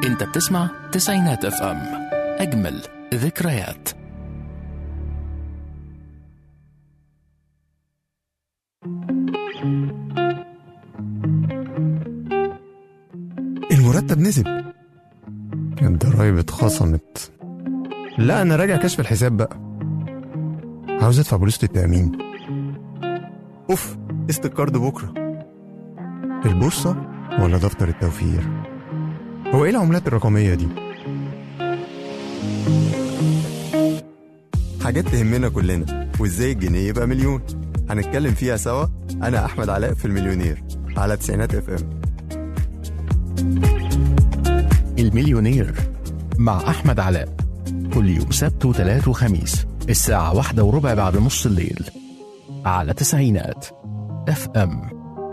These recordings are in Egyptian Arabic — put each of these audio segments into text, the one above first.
انت بتسمع تسعينات اف ام اجمل ذكريات المرتب نزل الضرايب اتخصمت لا انا راجع كشف الحساب بقى عاوز ادفع بوليسة التأمين اوف قسط الكارد بكرة البورصة ولا دفتر التوفير هو ايه العملات الرقمية دي حاجات تهمنا كلنا وازاي الجنيه يبقى مليون هنتكلم فيها سوا انا احمد علاء في المليونير على تسعينات اف ام المليونير مع احمد علاء كل يوم سبت وثلاث وخميس الساعة واحدة وربع بعد نص الليل على تسعينات اف ام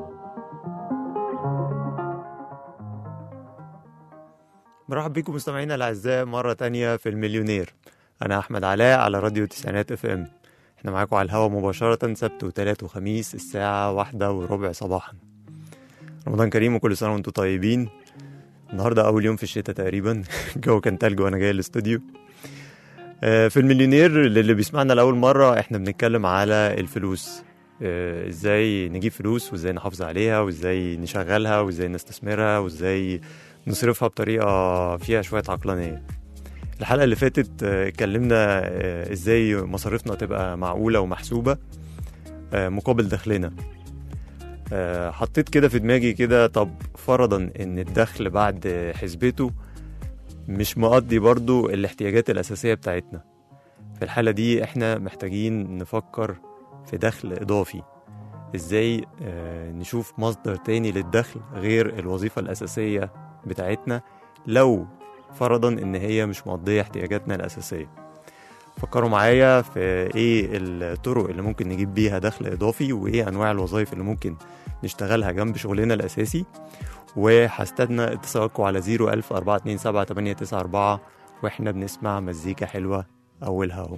مرحب بكم مستمعينا الاعزاء مره تانية في المليونير انا احمد علاء على راديو تسعينات اف ام احنا معاكم على الهوا مباشره سبت وثلاث وخميس الساعه واحدة وربع صباحا رمضان كريم وكل سنه وانتم طيبين النهارده اول يوم في الشتاء تقريبا الجو كان تلج وانا جاي الاستوديو آه، في المليونير للي بيسمعنا لاول مره احنا بنتكلم على الفلوس آه، ازاي نجيب فلوس وازاي نحافظ عليها وازاي نشغلها وازاي نستثمرها وازاي نصرفها بطريقه فيها شويه عقلانيه الحلقه اللي فاتت آه، اتكلمنا آه، ازاي مصاريفنا تبقى معقوله ومحسوبه آه، مقابل دخلنا آه، حطيت كده في دماغي كده طب فرضا ان الدخل بعد حسبته مش مقضي برضو الاحتياجات الأساسية بتاعتنا في الحالة دي احنا محتاجين نفكر في دخل إضافي ازاي آه، نشوف مصدر تاني للدخل غير الوظيفة الأساسية بتاعتنا لو فرضا ان هي مش مقضية احتياجاتنا الأساسية فكروا معايا في ايه الطرق اللي ممكن نجيب بيها دخل إضافي وايه أنواع الوظائف اللي ممكن نشتغلها جنب شغلنا الأساسي وهستنى اتصالاتكم على 010427894 واحنا بنسمع مزيكا حلوة أولها أهو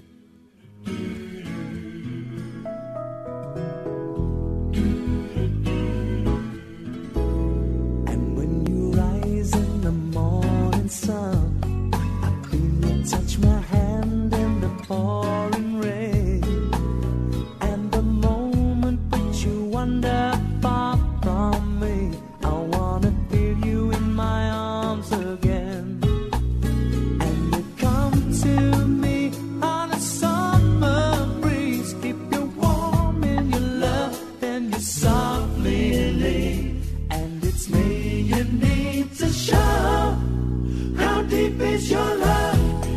And when you rise in the morning sun, I feel you touch my hand in the pouring rain. And the moment which you wander far from me, I wanna feel you in my arms again. And you come to me on a summer breeze, keep you warm in your love, then you softly leave. And it's me you need to show. How deep is your love?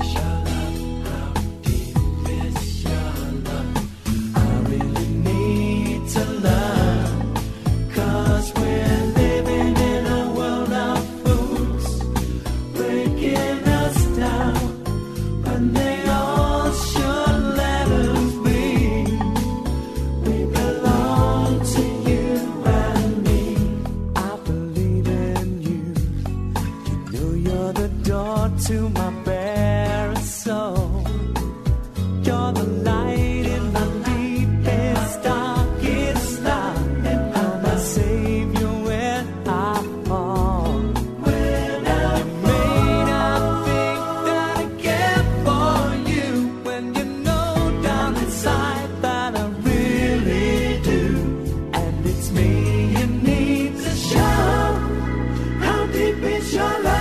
I really need to learn. Cause we're living in a world of fools, breaking us down. When they all should let us be. We belong to you and me. I believe in you. You know you're the door to my barren soul. You're the light in my deepest, darkest night. And I'm my savior when I fall. When I may not think that I care for you. When you know down inside that I really do. And it's me you need to show. How deep is your love?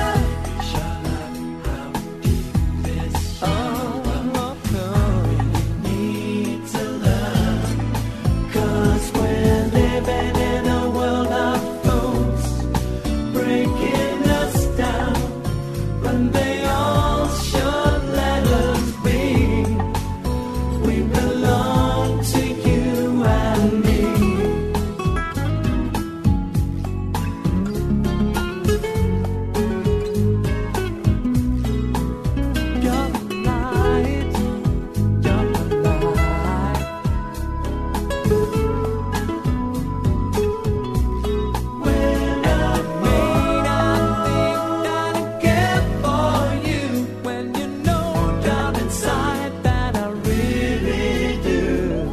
Oh, no. Need to learn. Cause we're living in a world of fools, breaking us down. When they all should let us be. We belong to you and me. You're the light, you're the light. When I may not think that I care for you, when you know down inside that I really do,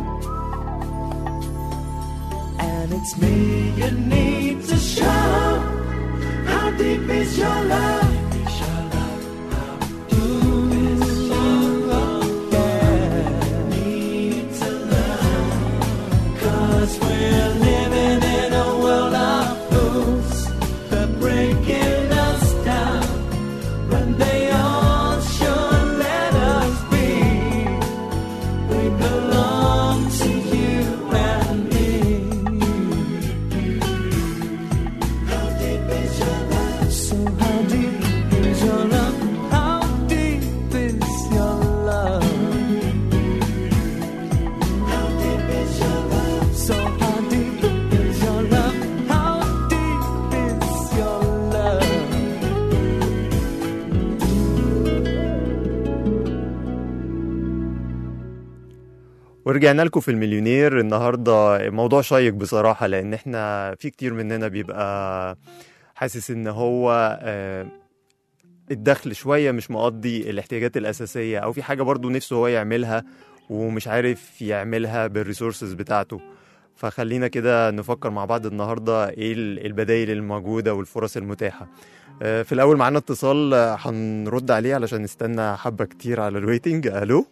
and it's me you need to show. How deep is your love? Cause we're living in a world of fools. They're breaking us down when they all should let us be. We belong to you and me. How deep is your love? So how deep is your love? How deep is your love? How deep is your love? So how deep is your love? How deep is your love? ورجعنا لكم في المليونير النهارده موضوع شيق بصراحه لان احنا في كتير مننا بيبقى حاسس ان هو آه، الدخل شويه مش مقضي الاحتياجات الاساسيه او في حاجه برضو نفسه هو يعملها ومش عارف يعملها بالريسورسز بتاعته فخلينا كده نفكر مع بعض النهارده ايه ال- البدائل الموجوده والفرص المتاحه آه، في الاول معانا اتصال آه، هنرد عليه علشان نستنى حبه كتير على الويتنج الو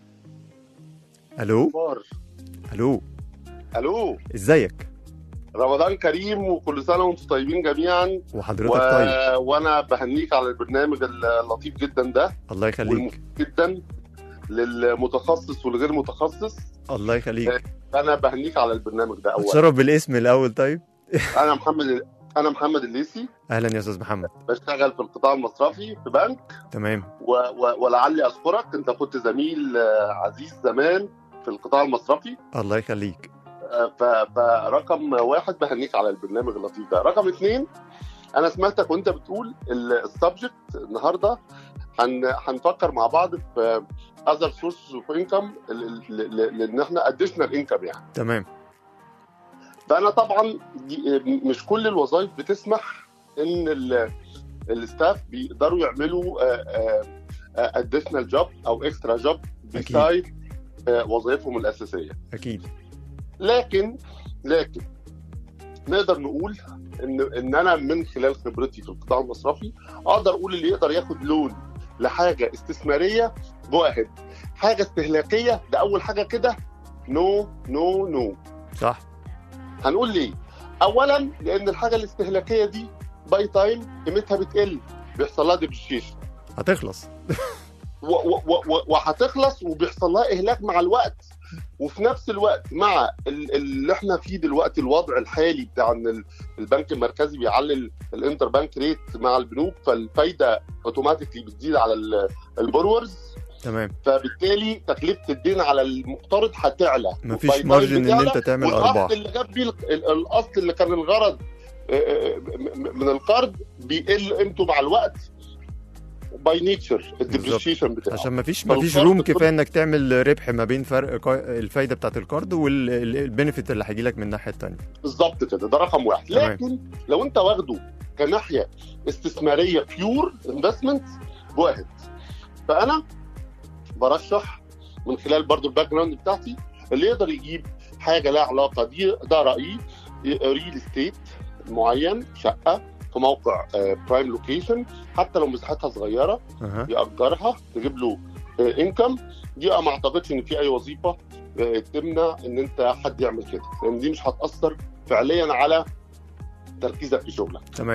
الو اخبار الو الو ازيك رمضان كريم وكل سنه وانتم طيبين جميعا وحضرتك و... طيب وانا بهنيك على البرنامج اللطيف جدا ده الله يخليك والمفيد جدا للمتخصص والغير متخصص الله يخليك انا بهنيك على البرنامج ده اولا اتشرف بالاسم الاول طيب انا محمد انا محمد الليسي اهلا يا استاذ محمد بشتغل في القطاع المصرفي في بنك تمام و... و... ولعلي اذكرك انت كنت زميل آه، عزيز زمان في القطاع المصرفي الله يخليك ف... فرقم واحد بهنيك على البرنامج اللطيف ده رقم اثنين انا سمعتك وانت بتقول السبجكت النهارده هن... هنفكر مع بعض في اذر سورسز اوف انكم لان احنا اديشنال انكم يعني تمام فانا طبعا دي مش كل الوظائف بتسمح ان ال- الستاف بيقدروا يعملوا اديشنال جوب او اكسترا جوب بسايد وظائفهم الاساسيه اكيد لكن لكن نقدر نقول ان ان انا من خلال خبرتي في القطاع المصرفي اقدر اقول اللي يقدر ياخد لون لحاجه استثماريه جو اهيد حاجه استهلاكيه ده اول حاجه كده نو نو نو صح هنقول ليه اولا لان الحاجه الاستهلاكيه دي باي تايم قيمتها بتقل بيحصل لها ديبريشيشن هتخلص وهتخلص وبيحصل لها اهلاك مع الوقت وفي نفس الوقت مع ال- اللي احنا فيه دلوقتي الوضع الحالي بتاع ان ال- البنك المركزي بيعلل الانتر بانك ريت مع البنوك فالفايده اوتوماتيكلي بتزيد على ال- البورورز تمام فبالتالي تكلفه الدين على المقترض هتعلى مفيش والباي تايم مارجن ان بتعلى، انت تعمل والاصل ارباح اللي جاب بيه ال- ال- الاصل اللي كان الغرض آه، آه، م- من القرض بيقل قيمته مع الوقت باي نيتشر الديبريشيشن بتاعه عشان مفيش فالقرض مفيش روم كله- كفايه انك تعمل ربح ما بين فرق قا- الفايده بتاعت القرض والبنفيت اللي هيجي لك من الناحيه الثانيه بالظبط كده ده رقم واحد تمام. لكن لو انت واخده كناحيه استثماريه بيور انفستمنت واحد فانا برشح من خلال برضو الباك جراوند بتاعتي اللي يقدر يجيب حاجه لها علاقه دي ده رايي ريل استيت معين شقه في موقع برايم لوكيشن حتى لو مساحتها صغيره اها يأجرها تجيب له انكم دي ما اعتقدش ان في اي وظيفه آه، تمنع ان انت حد يعمل كده لان دي مش هتاثر فعليا على تركيزك في شغلك تمام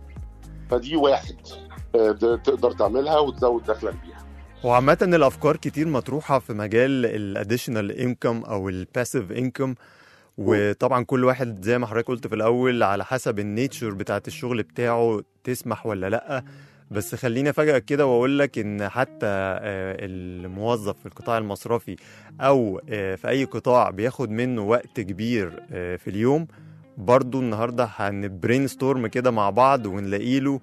فدي واحد آه، ده تقدر تعملها وتزود دخلك بيها وعامة الأفكار كتير مطروحة في مجال الاديشنال انكم أو الباسيف انكم وطبعا كل واحد زي ما حضرتك قلت في الأول على حسب النيتشر بتاعت الشغل بتاعه تسمح ولا لأ بس خليني افاجئك كده واقول لك ان حتى آه، الموظف في القطاع المصرفي او آه، في اي قطاع بياخد منه وقت كبير آه، في اليوم برضو النهارده هنبرين ستورم كده مع بعض ونلاقي له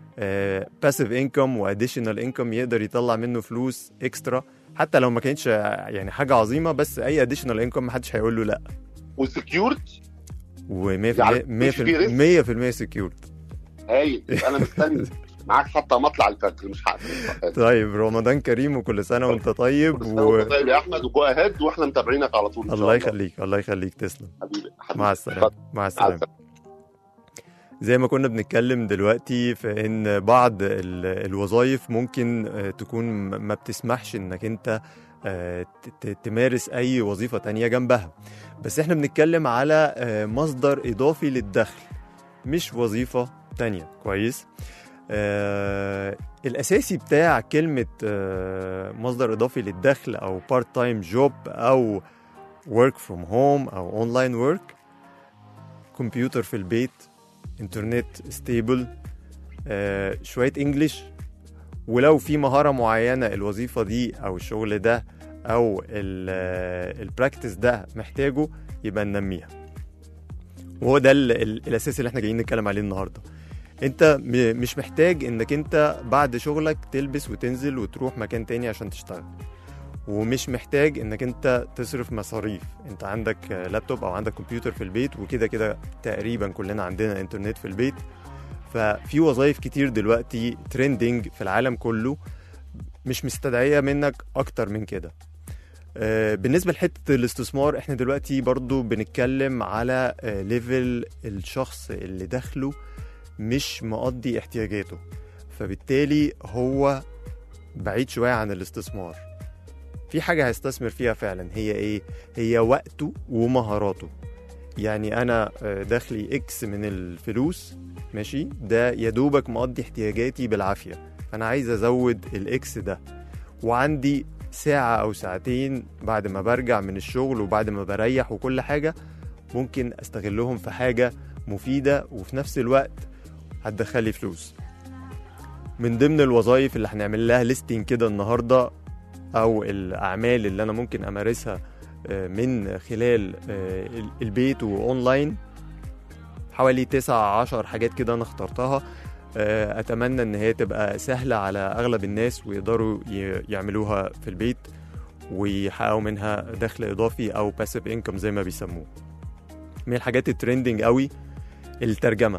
باسيف انكم واديشنال انكم يقدر يطلع منه فلوس اكسترا حتى لو ما كانتش يعني حاجه عظيمه بس اي اديشنال انكم محدش هيقول له لا وسكيورد و100% يعني مش في 100% سكيورد هايل انا مستني معاك حتى مطلع الفجر مش هقفل طيب رمضان كريم وكل سنه وانت طيب كل سنة و... وانت طيب يا احمد وجو اهيد واحنا متابعينك على طول إن شاء الله يخليك الله يخليك تسلم حبيبي حبيبي مع السلامه اتفضل. مع مع السلامه السلامة. زي ما كنا بنتكلم دلوقتي في ان بعض ال- الوظائف ممكن آه، تكون م- ما بتسمحش انك انت آه، ت- تمارس اي وظيفه تانية جنبها بس احنا بنتكلم على آه، مصدر اضافي للدخل مش وظيفه تانية كويس آه الاساسي بتاع كلمه آه مصدر اضافي للدخل او بارت تايم جوب او work from home او اونلاين ورك كمبيوتر في البيت انترنت ستيبل آه شويه انجليش ولو في مهاره معينه الوظيفه دي او الشغل ده او البراكتس ده محتاجه يبقى ننميها وهو ده ال- ال- الاساس اللي احنا جايين نتكلم عليه النهارده انت م- مش محتاج انك انت بعد شغلك تلبس وتنزل وتروح مكان تاني عشان تشتغل ومش محتاج انك انت تصرف مصاريف انت عندك آه، لابتوب او عندك كمبيوتر في البيت وكده كده تقريبا كلنا عندنا انترنت في البيت ففي وظائف كتير دلوقتي ترندنج في العالم كله مش مستدعية منك اكتر من كده آه، بالنسبة لحتة الاستثمار احنا دلوقتي برضو بنتكلم على آه، ليفل الشخص اللي دخله مش مقضي احتياجاته فبالتالي هو بعيد شوية عن الاستثمار في حاجة هيستثمر فيها فعلا هي ايه هي وقته ومهاراته يعني انا آه، دخلي اكس من الفلوس ماشي ده يا دوبك مقضي احتياجاتي بالعافية فانا عايز ازود الاكس ده وعندي ساعة أو ساعتين بعد ما برجع من الشغل وبعد ما بريح وكل حاجة ممكن أستغلهم في حاجة مفيدة وفي نفس الوقت هتدخلي فلوس من ضمن الوظائف اللي هنعمل لها ليستنج كده النهاردة أو الأعمال اللي أنا ممكن أمارسها آه، من خلال آه، ال- البيت وأونلاين حوالي تسع عشر حاجات كده أنا اخترتها آه، أتمنى إن هي تبقى سهلة على أغلب الناس ويقدروا ي- يعملوها في البيت ويحققوا منها دخل إضافي أو باسيف انكم زي ما بيسموه من الحاجات الترندنج قوي الترجمة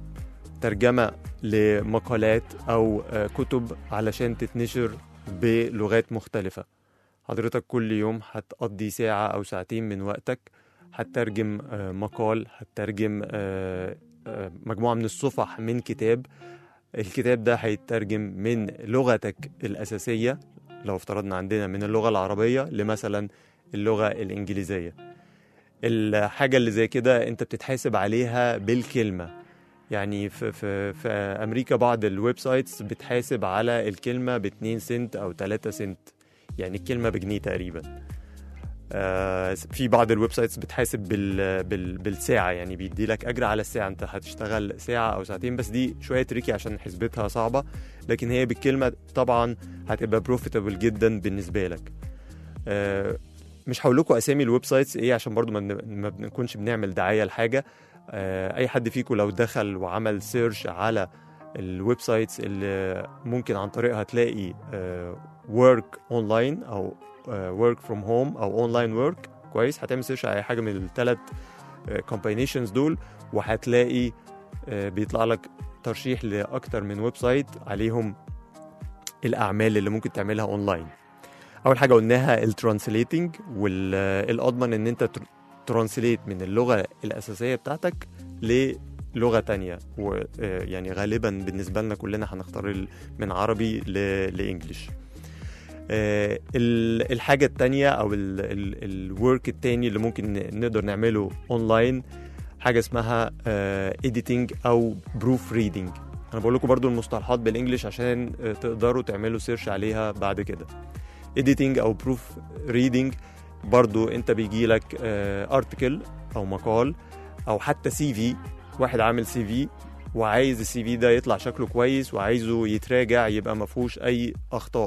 ترجمة لمقالات أو آه، كتب علشان تتنشر بلغات مختلفة حضرتك كل يوم هتقضي ساعة أو ساعتين من وقتك هتترجم آه، مقال هتترجم آه، آه، مجموعة من الصفح من كتاب الكتاب ده هيترجم من لغتك الأساسية لو افترضنا عندنا من اللغة العربية لمثلا اللغة الإنجليزية الحاجة اللي زي كده أنت بتتحاسب عليها بالكلمة يعني في, في, في أمريكا بعض الويب سايتس بتحاسب على الكلمة ب 2 سنت أو 3 سنت يعني الكلمة بجنيه تقريبا آه، في بعض الويب سايتس بتحاسب بال بال بالساعة يعني بيدي لك أجر على الساعة أنت هتشتغل ساعة أو ساعتين بس دي شوية تريكي عشان حسبتها صعبة لكن هي بالكلمة طبعا هتبقى بروفيتابل جدا بالنسبة لك آه، مش هقول لكم اسامي الويب سايتس ايه عشان برضو ما بن- ما بنكونش بنعمل دعايه لحاجه آه، اي حد فيكم لو دخل وعمل سيرش على الويب سايتس اللي ممكن عن طريقها تلاقي ورك اونلاين او ورك فروم هوم او اونلاين ورك كويس هتعمل سيرش على اي حاجه من الثلاث كومباينيشنز دول وهتلاقي آه، بيطلع لك ترشيح لاكتر من ويب سايت عليهم الاعمال اللي ممكن تعملها اونلاين اول حاجه قلناها الترانسليتنج والاضمن ان انت ترانسليت من اللغه الاساسيه بتاعتك للغه تانية ويعني غالبا بالنسبه لنا كلنا هنختار ال- من عربي ل- لانجليش آه، ال- الحاجه التانية او الورك التاني اللي ممكن ن- نقدر نعمله اونلاين حاجه اسمها اديتنج او بروف ريدنج انا بقول لكم برضو المصطلحات بالانجلش عشان آه، تقدروا تعملوا سيرش عليها بعد كده editing او بروف ريدنج برضو انت بيجي لك ارتكل او مقال او حتى سي في واحد عامل سي في وعايز السي في ده يطلع شكله كويس وعايزه يتراجع يبقى ما فيهوش اي اخطاء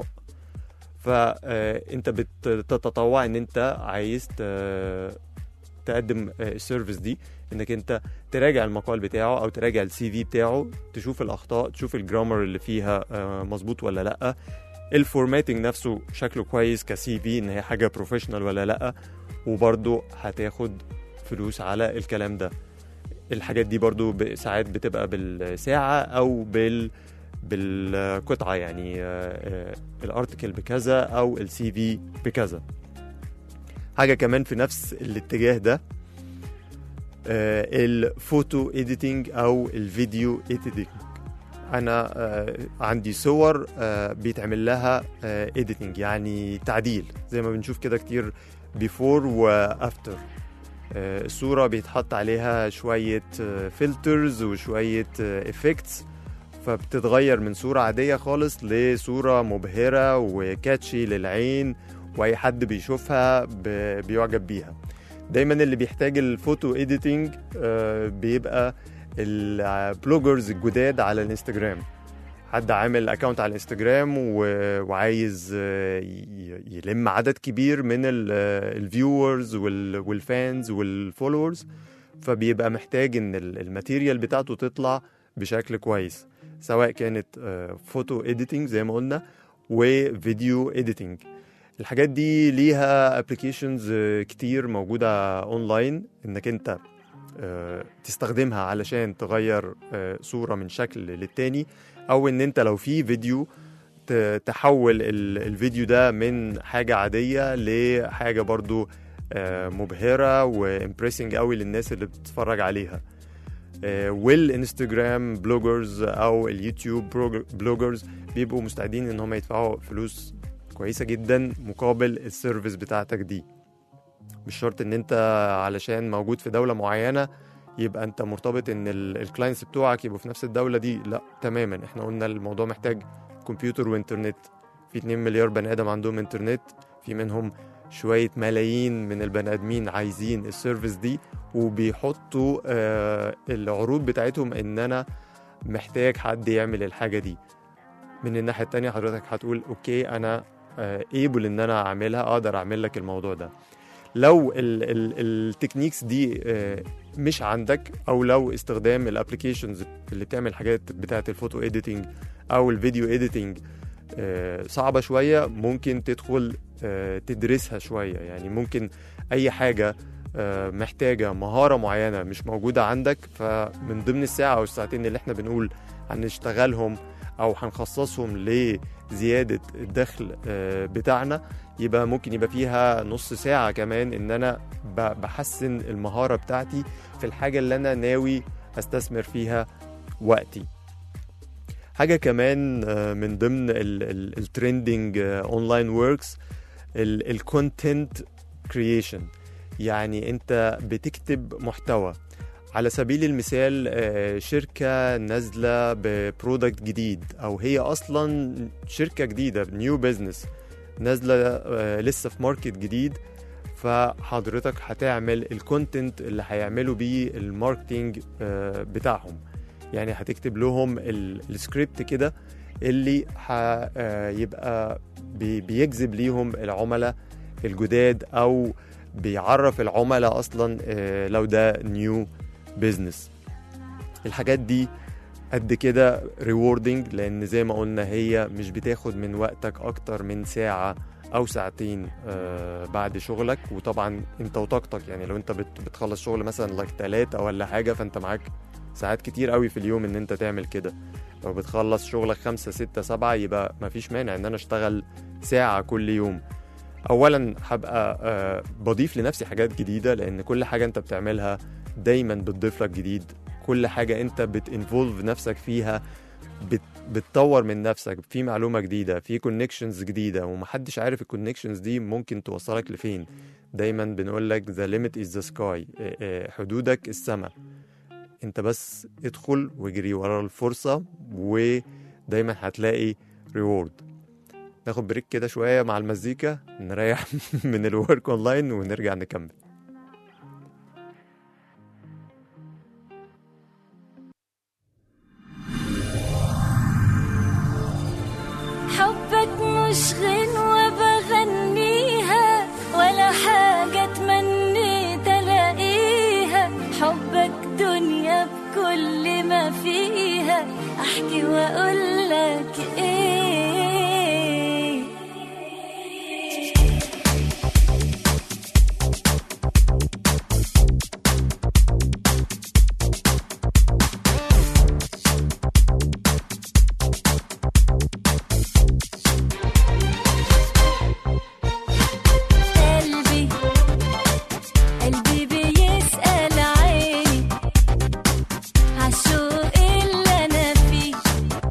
فانت بتتطوع ان انت عايز ت- تقدم آه، السيرفيس دي انك انت تراجع المقال بتاعه او تراجع السي في بتاعه تشوف الاخطاء تشوف الجرامر اللي فيها آه، مظبوط ولا لا الفورماتنج نفسه شكله كويس كسي في ان هي حاجه بروفيشنال ولا لا وبرضه هتاخد فلوس على الكلام ده الحاجات دي برضو ب- ساعات بتبقى بالساعة أو بال بالقطعة يعني آه، آه، الارتكل بكذا أو السي في بكذا حاجة كمان في نفس الاتجاه ده آه، الفوتو اديتنج أو الفيديو اديتنج انا آه، عندي صور آه، بيتعمل لها اديتنج يعني تعديل زي ما بنشوف كده كتير بيفور وافتر الصوره بيتحط عليها شويه فلترز وشويه افكتس فبتتغير من صوره عاديه خالص لصوره مبهره وكاتشي للعين واي حد بيشوفها ب- بيعجب بيها دايما اللي بيحتاج الفوتو اديتنج بيبقى البلوجرز الجداد على الانستجرام حد عامل اكونت على الانستجرام و- وعايز آه، ي- يلم عدد كبير من الفيورز والفانز والفولورز فبيبقى محتاج ان ال- الماتيريال بتاعته تطلع بشكل كويس سواء كانت فوتو اديتنج زي ما قلنا وفيديو اديتنج الحاجات دي ليها ابلكيشنز كتير موجوده اونلاين انك انت آه، تستخدمها علشان تغير آه، صوره من شكل للتاني او ان انت لو في فيديو ت- تحول ال- الفيديو ده من حاجه عاديه لحاجه برضو آه، مبهره وامبريسنج قوي للناس اللي بتتفرج عليها آه، والانستجرام بلوجرز او اليوتيوب بروج- بلوجرز بيبقوا مستعدين ان هم يدفعوا فلوس كويسه جدا مقابل السيرفيس بتاعتك دي مش شرط ان انت علشان موجود في دوله معينه يبقى انت مرتبط ان الكلاينتس بتوعك يبقوا في نفس الدوله دي لا تماما احنا قلنا الموضوع محتاج كمبيوتر وانترنت في 2 مليار بني ادم عندهم انترنت في منهم شويه ملايين من البني ادمين عايزين السيرفيس دي وبيحطوا آه العروض بتاعتهم ان انا محتاج حد يعمل الحاجه دي من الناحيه التانية حضرتك هتقول اوكي انا ايبل ان انا اعملها اقدر اعمل لك الموضوع ده لو التكنيكس دي آه، مش عندك او لو استخدام الابلكيشنز اللي بتعمل حاجات بتاعه الفوتو اديتنج او الفيديو اديتنج صعبه شويه ممكن تدخل آه، تدرسها شويه يعني ممكن اي حاجه آه، محتاجه مهاره معينه مش موجوده عندك فمن ضمن الساعه او الساعتين اللي احنا بنقول هنشتغلهم او هنخصصهم لزياده الدخل آه، بتاعنا يبقى ممكن يبقى فيها نص ساعة كمان إن أنا ب- بحسن المهارة بتاعتي في الحاجة اللي أنا ناوي أستثمر فيها وقتي حاجة كمان آه، من ضمن الترندنج اونلاين وركس الكونتنت كرييشن يعني انت بتكتب محتوى على سبيل المثال آه، شركة نازلة ببرودكت جديد أو هي أصلا شركة جديدة نيو بزنس نازله آه، لسه في ماركت جديد فحضرتك هتعمل الكونتنت اللي هيعملوا بيه الماركتينج آه، بتاعهم يعني هتكتب لهم ال- السكريبت كده اللي هيبقى بيجذب ليهم العملاء الجداد او بيعرف العملاء اصلا آه، لو ده نيو بيزنس الحاجات دي قد كده ريوردنج لان زي ما قلنا هي مش بتاخد من وقتك اكتر من ساعه او ساعتين آه بعد شغلك وطبعا انت وطاقتك يعني لو انت بت بتخلص شغل مثلا لايك تلاتة ولا حاجه فانت معاك ساعات كتير قوي في اليوم ان انت تعمل كده لو بتخلص شغلك خمسة ستة سبعة يبقى مفيش مانع ان انا اشتغل ساعة كل يوم اولا هبقى آه بضيف لنفسي حاجات جديدة لان كل حاجة انت بتعملها دايما بتضيف لك جديد كل حاجة انت بتنفولف نفسك فيها بت بتطور من نفسك في معلومة جديدة في كونكشنز جديدة ومحدش عارف الكونكشنز دي ممكن توصلك لفين دايما بنقول لك the limit is the sky حدودك السماء انت بس ادخل واجري ورا الفرصة ودايما هتلاقي ريورد ناخد بريك كده شوية مع المزيكا نريح من الورك اونلاين ونرجع نكمل حبك مش غنوة بغنيها ولا حاجة تمنيت ألاقيها حبك دنيا بكل ما فيها أحكي وأقول لك إيه قلبي قلبي بيسأل عيني عالشوق اللي أنا فيه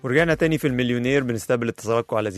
ورجعنا تاني في المليونير بنستقبل اتصالاتكم على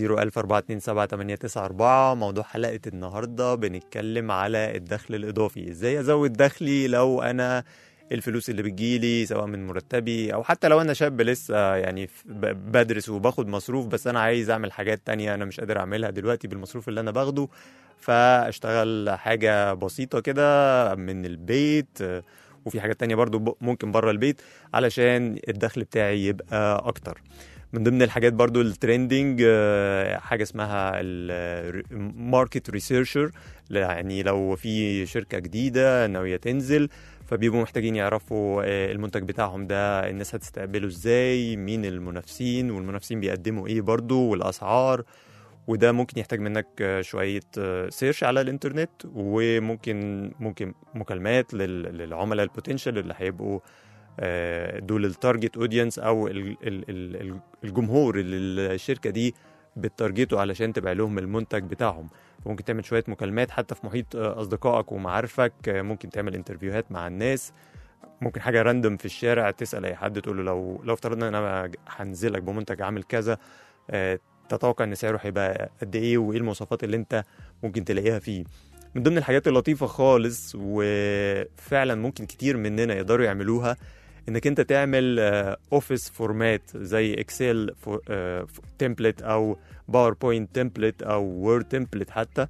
014278994 موضوع حلقة النهاردة بنتكلم على الدخل الإضافي ازاي أزود دخلي لو أنا الفلوس اللي بتجيلي سواء من مرتبي أو حتى لو أنا شاب لسه يعني ف- ب- بدرس وباخد مصروف بس أنا عايز أعمل حاجات تانية أنا مش قادر أعملها دلوقتي بالمصروف اللي أنا باخده فأشتغل حاجة بسيطة كده من البيت وفي حاجات تانية برضو ب- ممكن بره البيت علشان الدخل بتاعي يبقى أكتر من ضمن الحاجات برضو الترندنج آه، حاجه اسمها الماركت ريسيرشر يعني لو في شركه جديده ناويه تنزل فبيبقوا محتاجين يعرفوا آه، المنتج بتاعهم ده الناس هتستقبله ازاي مين المنافسين والمنافسين بيقدموا ايه برضو والاسعار وده ممكن يحتاج منك آه، شويه سيرش على الانترنت وممكن ممكن مكالمات لل- للعملاء البوتنشال اللي هيبقوا آه، دول التارجت اودينس او ال- ال- ال- ال- الجمهور اللي الشركه دي بتارجته علشان تبيع لهم المنتج بتاعهم ممكن تعمل شويه مكالمات حتى في محيط آه، اصدقائك ومعارفك آه، ممكن تعمل انترفيوهات مع الناس ممكن حاجه راندوم في الشارع تسال اي حد تقول له لو لو افترضنا ان انا هنزلك بمنتج عامل كذا آه، تتوقع ان سعره هيبقى قد ايه وايه المواصفات اللي انت ممكن تلاقيها فيه من ضمن الحاجات اللطيفه خالص وفعلا ممكن كتير مننا يقدروا يعملوها انك انت تعمل اوفيس فورمات زي اكسل تمبلت او باوربوينت تمبلت او وورد تمبلت حتى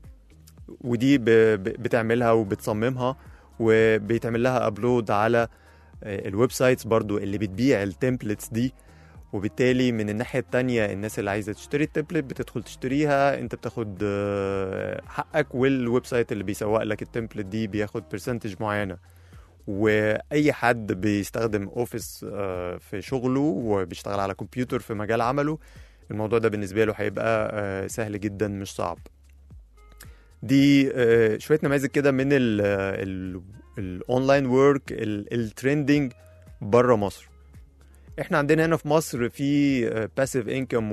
ودي ب- ب- بتعملها وبتصممها وبيتعمل لها ابلود على آه، الويب سايتس برضو اللي بتبيع التمبلتس دي وبالتالي من الناحية التانية الناس اللي عايزة تشتري التمبلت بتدخل تشتريها انت بتاخد آه، حقك والويب سايت اللي بيسوق لك التمبلت دي بياخد برسنتج معينة واي حد بيستخدم اوفيس آه، في شغله وبيشتغل على كمبيوتر في مجال عمله الموضوع ده بالنسبه له هيبقى آه، سهل جدا مش صعب دي آه، شويه نماذج كده من الاونلاين ورك الترندنج بره مصر احنا عندنا هنا في مصر في باسيف انكم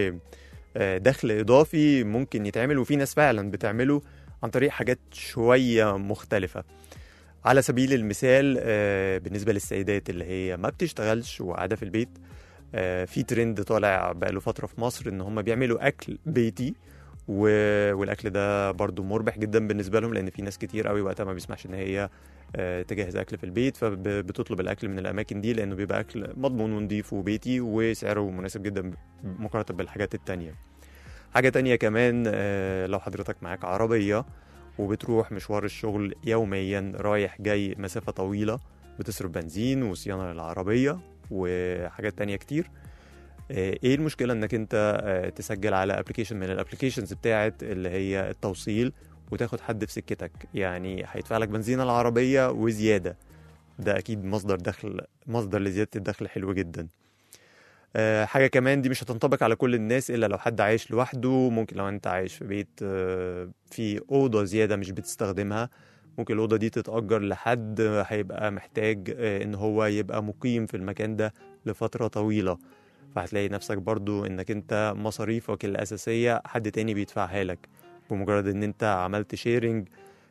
ودخل اضافي ممكن يتعمل وفي ناس فعلا بتعمله عن طريق حاجات شويه مختلفه على سبيل المثال آه، بالنسبه للسيدات اللي هي ما بتشتغلش وقاعده في البيت آه، في ترند طالع بقاله فتره في مصر ان هم بيعملوا اكل بيتي و- والاكل ده برضو مربح جدا بالنسبه لهم لان في ناس كتير قوي وقتها ما بيسمحش ان هي آه، تجهز اكل في البيت فبتطلب الاكل من الاماكن دي لانه بيبقى اكل مضمون ونضيف وبيتي وسعره مناسب جدا مقارنه بالحاجات التانية حاجه تانية كمان آه، لو حضرتك معاك عربيه وبتروح مشوار الشغل يوميا رايح جاي مسافة طويلة بتصرف بنزين وصيانة للعربية وحاجات تانية كتير آه، ايه المشكلة انك انت آه، تسجل على ابلكيشن من الابلكيشنز بتاعت اللي هي التوصيل وتاخد حد في سكتك يعني هيدفع لك بنزين العربية وزيادة ده اكيد مصدر دخل مصدر لزيادة الدخل حلو جدا آه، حاجة كمان دي مش هتنطبق على كل الناس إلا لو حد عايش لوحده ممكن لو أنت عايش في بيت آه، في أوضة زيادة مش بتستخدمها ممكن الأوضة دي تتأجر لحد هيبقى محتاج آه، إن هو يبقى مقيم في المكان ده لفترة طويلة فهتلاقي نفسك برضو إنك أنت مصاريفك الأساسية حد تاني بيدفعها لك بمجرد إن أنت عملت شيرنج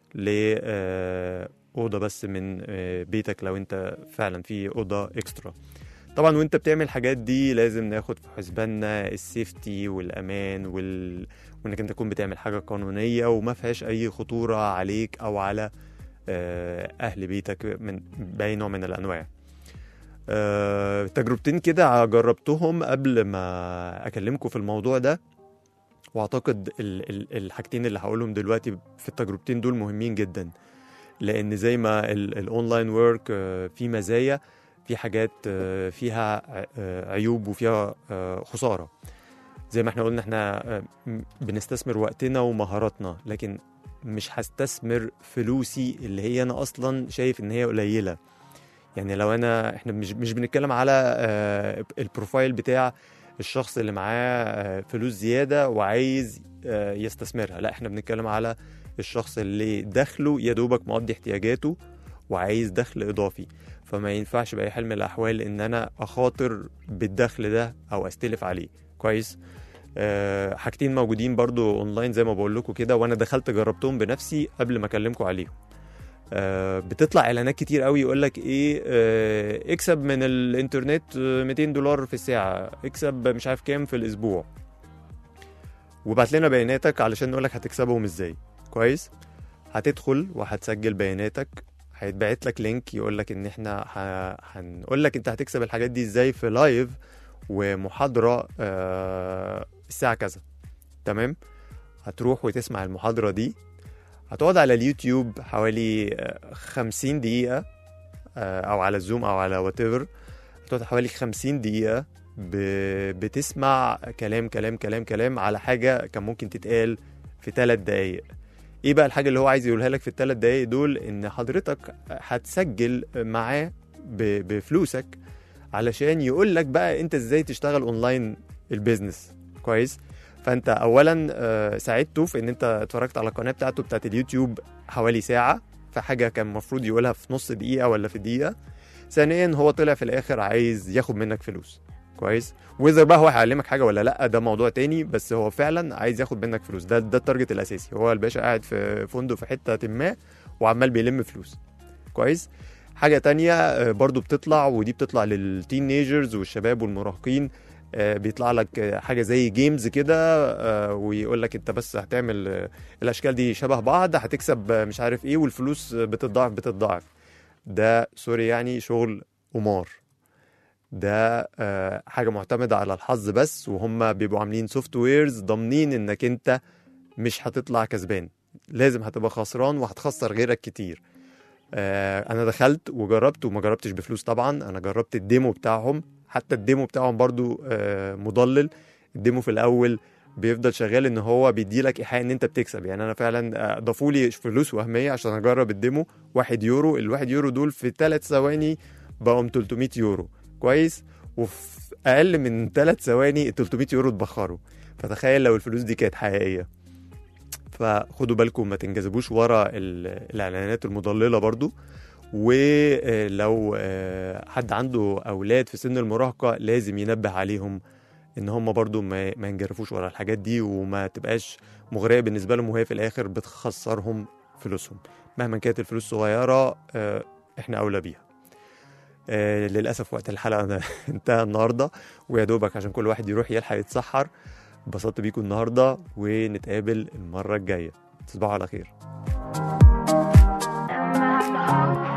لأوضة بس من آه، بيتك لو أنت فعلا في أوضة إكسترا طبعا وانت بتعمل الحاجات دي لازم ناخد في حسباننا السيفتي والامان وال... وانك انت تكون بتعمل حاجه قانونيه وما فيهاش اي خطوره عليك او على آه، اهل بيتك من باي نوع من الانواع آه، تجربتين كده جربتهم قبل ما اكلمكم في الموضوع ده واعتقد ال- ال- الحاجتين اللي هقولهم دلوقتي في التجربتين دول مهمين جدا لان زي ما ال- الاونلاين ورك آه، في مزايا في حاجات آه، فيها ع- آه، عيوب وفيها آه، خساره زي ما احنا قلنا احنا آه، م- بنستثمر وقتنا ومهاراتنا لكن مش هستثمر فلوسي اللي هي انا اصلا شايف ان هي قليله يعني لو انا احنا مش مش بنتكلم على آه، البروفايل بتاع الشخص اللي معاه آه، فلوس زياده وعايز آه، يستثمرها لا احنا بنتكلم على الشخص اللي دخله يا دوبك مقضي احتياجاته وعايز دخل اضافي فما ينفعش باي حال من الاحوال ان انا اخاطر بالدخل ده او استلف عليه كويس أه حاجتين موجودين برضو اونلاين زي ما بقول لكم كده وانا دخلت جربتهم بنفسي قبل ما اكلمكم عليهم آه، بتطلع اعلانات كتير قوي يقول لك ايه آه، اكسب من الانترنت آه، 200 دولار في الساعه اكسب مش عارف كام في الاسبوع وبعت لنا بياناتك علشان نقول لك هتكسبهم ازاي كويس هتدخل وهتسجل بياناتك هيتبعت لك لينك يقول لك ان احنا ه... هنقول لك انت هتكسب الحاجات دي ازاي في لايف ومحاضره آه، الساعه كذا تمام هتروح وتسمع المحاضره دي هتقعد على اليوتيوب حوالي آه، 50 دقيقه آه، او على الزوم او على وات ايفر هتقعد حوالي 50 دقيقه ب... بتسمع كلام كلام كلام كلام على حاجه كان ممكن تتقال في ثلاث دقايق ايه بقى الحاجه اللي هو عايز يقولها لك في الثلاث دقايق دول ان حضرتك هتسجل معاه ب... بفلوسك علشان يقول لك بقى انت ازاي تشتغل اونلاين البيزنس كويس فانت اولا آه، ساعدته في ان انت اتفرجت على القناه بتاعته بتاعت اليوتيوب حوالي ساعه فحاجه كان المفروض يقولها في نص دقيقه ولا في دقيقه ثانيا هو طلع في الاخر عايز ياخد منك فلوس كويس واذا بقى هو هيعلمك حاجه ولا لا ده موضوع تاني بس هو فعلا عايز ياخد منك فلوس ده ده التارجت الاساسي هو الباشا قاعد في فندق في حته ما وعمال بيلم فلوس كويس حاجه تانية آه، برضو بتطلع ودي بتطلع للتينيجرز والشباب والمراهقين آه، بيطلع لك آه، حاجه زي جيمز كده آه، ويقول لك انت بس هتعمل آه، الاشكال دي شبه بعض هتكسب آه، مش عارف ايه والفلوس آه، بتتضاعف بتتضاعف ده سوري يعني شغل قمار ده آه، حاجه معتمده على الحظ بس وهم بيبقوا عاملين سوفت ويرز ضامنين انك انت مش هتطلع كسبان لازم هتبقى خسران وهتخسر غيرك كتير آه، انا دخلت وجربت وما جربتش بفلوس طبعا انا جربت الديمو بتاعهم حتى الديمو بتاعهم برضو آه، مضلل الديمو في الاول بيفضل شغال ان هو بيديلك ايحاء ان انت بتكسب يعني انا فعلا آه، ضافوا لي فلوس وهميه عشان اجرب الديمو واحد يورو الواحد يورو دول في ثلاث ثواني بقوا 300 يورو كويس وفي اقل من ثلاث ثواني ال 300 يورو اتبخروا فتخيل لو الفلوس دي كانت حقيقيه فخدوا بالكم ما تنجذبوش ورا ال- الاعلانات المضلله برضو ولو آه، حد عنده اولاد في سن المراهقه لازم ينبه عليهم ان هم برضو ما ما ينجرفوش ورا الحاجات دي وما تبقاش مغريه بالنسبه لهم وهي في الاخر بتخسرهم فلوسهم مهما كانت الفلوس صغيره آه، احنا اولى بيها آه، للاسف وقت الحلقه ده انتهى النهارده ويا دوبك عشان كل واحد يروح يلحق يتسحر انبسطت بيكم النهارده ونتقابل المره الجايه تصبحوا على خير House.